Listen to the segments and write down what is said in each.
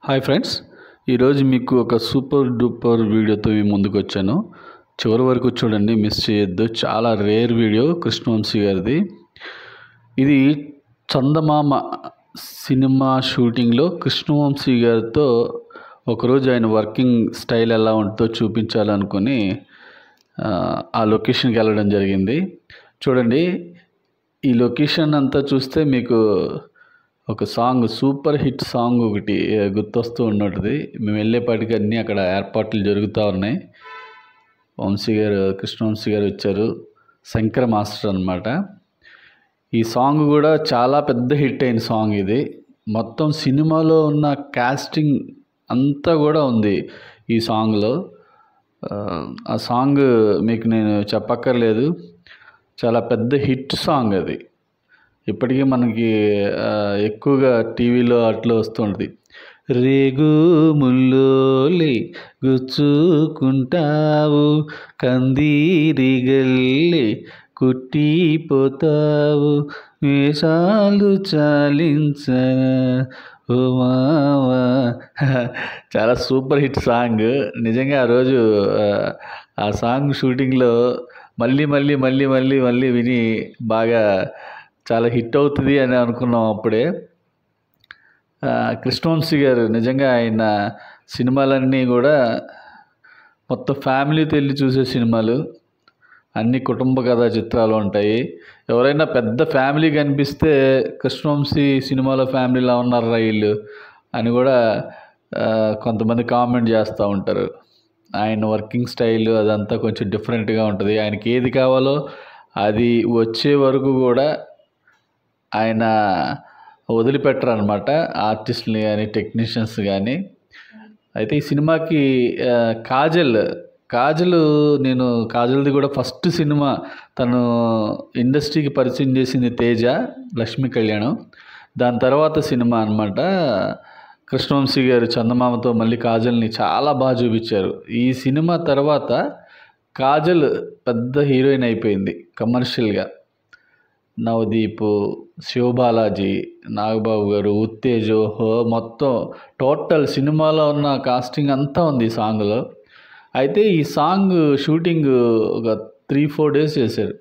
hi friends ఈరోజు మీకు ఒక సూపర్ డూపర్ వీడియోతో మీ ముందుకు వచ్చాను చివరి వరకు చూడండి మిస్ చేయొద్దు చాలా రేర్ వీడియో కృష్ణవంశీ గారిది ఇది చందమామ సినిమా షూటింగ్లో కృష్ణవంశీ గారితో ఒకరోజు ఆయన వర్కింగ్ స్టైల్ ఎలా ఉంటుందో చూపించాలనుకుని ఆ, ఆ లొకేషన్కి వెళ్ళడం జరిగింది చూడండి ఈ లొకేషన్ అంతా చూస్తే మీకు ఒక సాంగ్ సూపర్ హిట్ సాంగ్ ఒకటి ఆ, గుర్తొస్తూ ఉన్నట్టుది మేము వెళ్ళేపాటికి అన్నీ అక్కడ ఏర్పాట్లు జరుగుతూ ఉన్నాయి వంశీ గారు కృష్ణవంశీ గారు వచ్చారు శంకర మాస్టర్ అనమాట ఈ సాంగ్ కూడా చాలా పెద్ద హిట్ అయిన సాంగ్ ఇది మొత్తం సినిమాలో ఉన్న కాస్టింగ్ అంతా కూడా ఉంది ఈ సాంగ్లో ఆ, ఆ సాంగ్ మీకు నేను చెప్పక్కర్లేదు చాలా పెద్ద హిట్ సాంగ్ అది ఇప్పటికీ మనకి ఆ, ఎక్కువగా టీవీలో అట్లా వస్తుంటుంది రేగు ముల్లోలి గుచ్చుకుంటావు కందీరిగల్లి కుట్టిపోతావు వేషాలు చాలించన ఓ మావా చాలా సూపర్ హిట్ సాంగ్ నిజంగా ఆ రోజు ఆ, ఆ సాంగ్ షూటింగ్లో మళ్ళీ మళ్ళీ మళ్ళీ మళ్ళీ మళ్ళీ విని బాగా చాలా హిట్ అవుతుంది అని అనుకున్నాం అప్పుడే ఆ, కృష్ణవంశీ గారు నిజంగా ఆయన సినిమాలన్నీ కూడా మొత్తం ఫ్యామిలీతో వెళ్ళి చూసే సినిమాలు అన్ని కుటుంబ కథా చిత్రాలు ఉంటాయి ఎవరైనా పెద్ద ఫ్యామిలీ కనిపిస్తే కృష్ణవంశీ సినిమాలో ఫ్యామిలీలా ఉన్నారా వీళ్ళు అని కూడా ఆ, కొంతమంది కామెంట్ చేస్తూ ఉంటారు ఆయన వర్కింగ్ స్టైల్ అదంతా కొంచెం డిఫరెంట్గా ఉంటుంది ఆయనకి ఏది కావాలో అది వచ్చే వరకు కూడా ఆయన వదిలిపెట్టరు అనమాట ఆర్టిస్ట్ని కానీ టెక్నీషియన్స్ కానీ అయితే ఈ సినిమాకి ఆ, కాజల్ కాజల్ నేను కాజల్ది కూడా ఫస్ట్ సినిమా తను ఇండస్ట్రీకి పరిచయం చేసింది తేజ లక్ష్మీ కళ్యాణం దాని తర్వాత సినిమా అనమాట కృష్ణవంశీ గారు చందమామతో మళ్ళీ కాజల్ని చాలా బాగా చూపించారు ఈ సినిమా తర్వాత కాజల్ పెద్ద హీరోయిన్ అయిపోయింది కమర్షియల్గా నవదీప్ శివబాలాజీ నాగబాబు గారు ఉత్తేజ్ హో మొత్తం టోటల్ సినిమాలో ఉన్న కాస్టింగ్ అంతా ఉంది ఈ సాంగ్లో అయితే ఈ సాంగ్ షూటింగ్ ఒక త్రీ ఫోర్ డేస్ చేశారు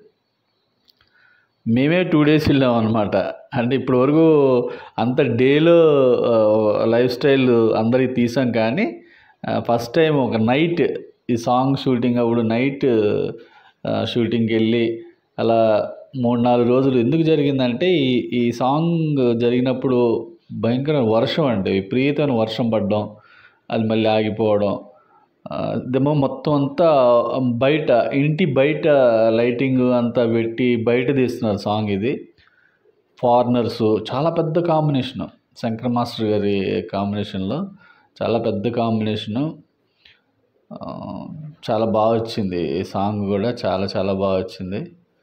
మేమే టూ డేస్ వెళ్ళాం అనమాట అంటే ఇప్పటి వరకు అంత డేలో లైఫ్ స్టైల్ అందరికి తీసాం కానీ ఫస్ట్ టైం ఒక నైట్ ఈ సాంగ్ షూటింగ్ అప్పుడు నైట్ షూటింగ్కి వెళ్ళి అలా మూడు నాలుగు రోజులు ఎందుకు జరిగిందంటే ఈ ఈ సాంగ్ జరిగినప్పుడు భయంకర వర్షం అండి విపరీతమైన వర్షం పడడం అది మళ్ళీ ఆగిపోవడం ఆ, ఇదేమో మొత్తం అంతా బయట ఇంటి బయట లైటింగ్ అంతా పెట్టి బయట తీస్తున్నారు సాంగ్ ఇది ఫారినర్స్ చాలా పెద్ద కాంబినేషను శంకర్ మాస్టర్ గారి కాంబినేషన్లో చాలా పెద్ద కాంబినేషను ఆ, చాలా బాగా వచ్చింది ఈ సాంగ్ కూడా చాలా చాలా బాగా వచ్చింది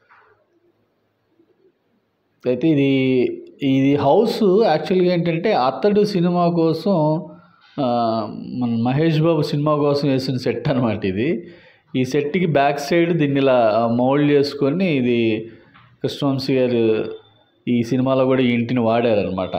అయితే ఇది ఇది హౌస్ యాక్చువల్గా ఏంటంటే అతడు సినిమా కోసం ఆ, మన మహేష్ బాబు సినిమా కోసం వేసిన సెట్ అనమాట ఇది ఈ సెట్కి బ్యాక్ సైడ్ దీన్ని ఇలా మౌల్డ్ చేసుకొని ఇది కృష్ణవంశీ గారు ఈ సినిమాలో కూడా ఈ ఇంటిని వాడారనమాట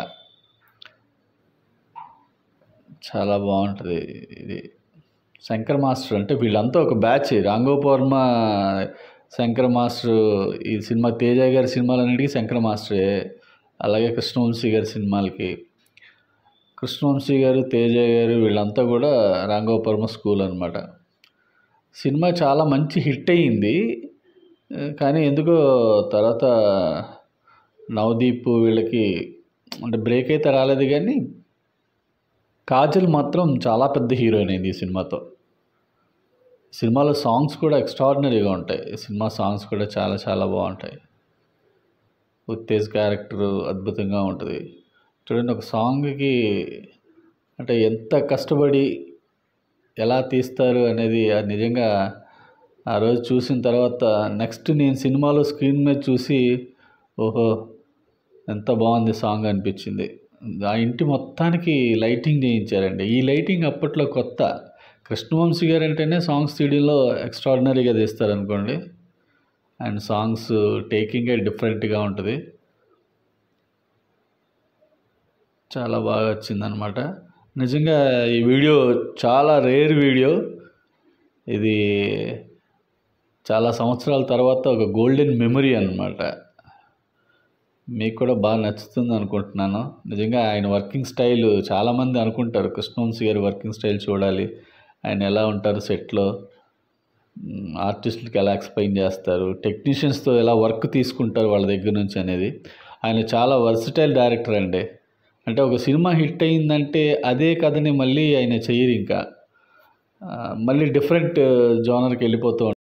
చాలా బాగుంటుంది ఇది శంకర్ మాస్టర్ అంటే వీళ్ళంతా ఒక బ్యాచ్ రాంగోపవర్మ శంకర్ మాస్టర్ ఈ సినిమా తేజ గారి సినిమాలన్నిటికీ శంకర్ మాస్టరే అలాగే కృష్ణవంశీ గారి సినిమాలకి కృష్ణవంశీ గారు తేజ గారు వీళ్ళంతా కూడా రాంగోపవర్మ స్కూల్ అనమాట సినిమా చాలా మంచి హిట్ అయ్యింది ఆ, కానీ ఎందుకో తర్వాత నవదీప్ వీళ్ళకి అంటే బ్రేక్ అయితే రాలేదు కానీ కాజల్ మాత్రం చాలా పెద్ద హీరోయిన్ అయింది ఈ సినిమాతో సినిమాలో సాంగ్స్ కూడా ఎక్స్ట్రాడినరీగా ఉంటాయి ఈ సినిమా సాంగ్స్ కూడా చాలా చాలా బాగుంటాయి ఉత్తేజ్ క్యారెక్టర్ అద్భుతంగా ఉంటుంది చూడండి ఒక సాంగ్కి అంటే ఎంత కష్టపడి ఎలా తీస్తారు అనేది అది నిజంగా ఆ రోజు చూసిన తర్వాత నెక్స్ట్ నేను సినిమాలో స్క్రీన్ మీద చూసి ఓహో ఎంత బాగుంది సాంగ్ అనిపించింది ఆ ఇంటి మొత్తానికి లైటింగ్ చేయించారండి ఈ లైటింగ్ అప్పట్లో కొత్త కృష్ణవంశీ గారు అంటేనే సాంగ్స్ తీయడంలో ఎక్స్ట్రాడినరీగా తీస్తారనుకోండి అండ్ సాంగ్స్ టేకింగే డిఫరెంట్గా ఉంటుంది చాలా బాగా వచ్చిందనమాట నిజంగా ఈ వీడియో చాలా రేర్ వీడియో ఇది చాలా సంవత్సరాల తర్వాత ఒక గోల్డెన్ మెమరీ అన్నమాట మీకు కూడా బాగా నచ్చుతుంది అనుకుంటున్నాను నిజంగా ఆయన వర్కింగ్ స్టైల్ చాలామంది అనుకుంటారు కృష్ణవంశీ గారి వర్కింగ్ స్టైల్ చూడాలి ఆయన ఎలా ఉంటారు సెట్లో ఆర్టిస్టులకి ఎలా ఎక్స్ప్లెయిన్ చేస్తారు టెక్నీషియన్స్తో ఎలా వర్క్ తీసుకుంటారు వాళ్ళ దగ్గర నుంచి అనేది ఆయన చాలా వర్సిటైల్ డైరెక్టర్ అండి అంటే ఒక సినిమా హిట్ అయిందంటే అదే కథని మళ్ళీ ఆయన చెయ్యరు ఇంకా ఆ, మళ్ళీ డిఫరెంట్ జోనర్కి వెళ్ళిపోతూ ఉంటారు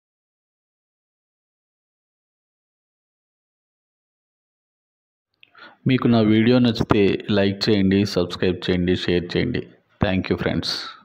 మీకు నా వీడియో నచ్చితే లైక్ చేయండి సబ్స్క్రైబ్ చేయండి షేర్ చేయండి థ్యాంక్ యూ ఫ్రెండ్స్